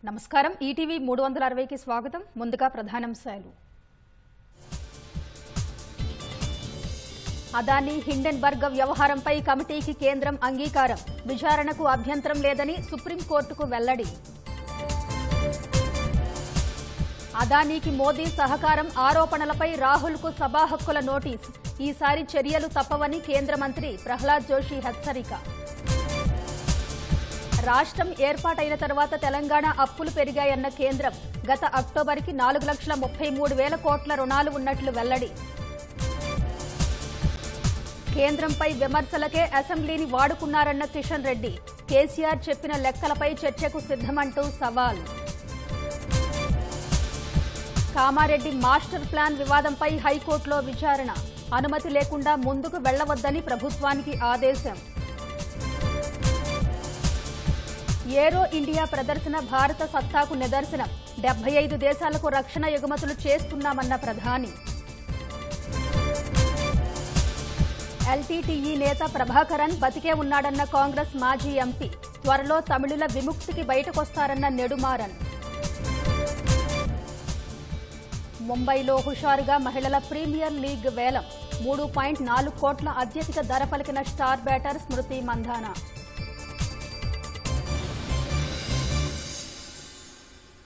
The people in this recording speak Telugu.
నమస్కారం ఈటీవీ మూడు వందల అరవైకి స్వాగతం ముందుగా ప్రధానాంశాలు అదానీ హిండెన్బర్గ్ వ్యవహారంపై కమిటీకి కేంద్రం అంగీకారం విచారణకు అభ్యంతరం లేదని సుప్రీంకోర్టుకు వెల్లడి అదానీకి మోదీ సహకారం ఆరోపణలపై రాహుల్కు సభా హక్కుల నోటీస్ ఈసారి చర్యలు తప్పవని కేంద్ర మంత్రి ప్రహ్లాద్ జోషి హెచ్చరిక రాష్ట్రం ఏర్పాటైన తర్వాత తెలంగాణ అప్పులు పెరిగాయన్న కేంద్రం గత అక్టోబర్కి నాలుగు లక్షల ముప్పై మూడు వేల కోట్ల రుణాలు ఉన్నట్లు వెల్లడి కేంద్రంపై విమర్శలకే అసెంబ్లీని వాడుకున్నారన్న కిషన్ రెడ్డి కేసీఆర్ చెప్పిన లెక్కలపై చర్చకు సిద్ధమంటూ సవాల్ కామారెడ్డి మాస్టర్ ప్లాన్ వివాదంపై హైకోర్టులో విచారణ అనుమతి లేకుండా ముందుకు వెళ్లవద్దని ప్రభుత్వానికి ఆదేశం ఏరో ఇండియా ప్రదర్శన భారత సత్తాకు నిదర్శనం డెబ్బై ఐదు దేశాలకు రక్షణ ఎగుమతులు చేస్తున్నామన్న ప్రధాని ఎల్టీటీఈ నేత ప్రభాకరన్ బతికే ఉన్నాడన్న కాంగ్రెస్ మాజీ ఎంపీ త్వరలో తమిళుల విముక్తికి బయటకొస్తారన్న నెడుమారన్ ముంబైలో హుషారుగా మహిళల ప్రీమియర్ లీగ్ వేలం మూడు పాయింట్ నాలుగు కోట్ల అత్యధిక ధర పలికిన స్టార్ బ్యాటర్ స్మృతి మంధాన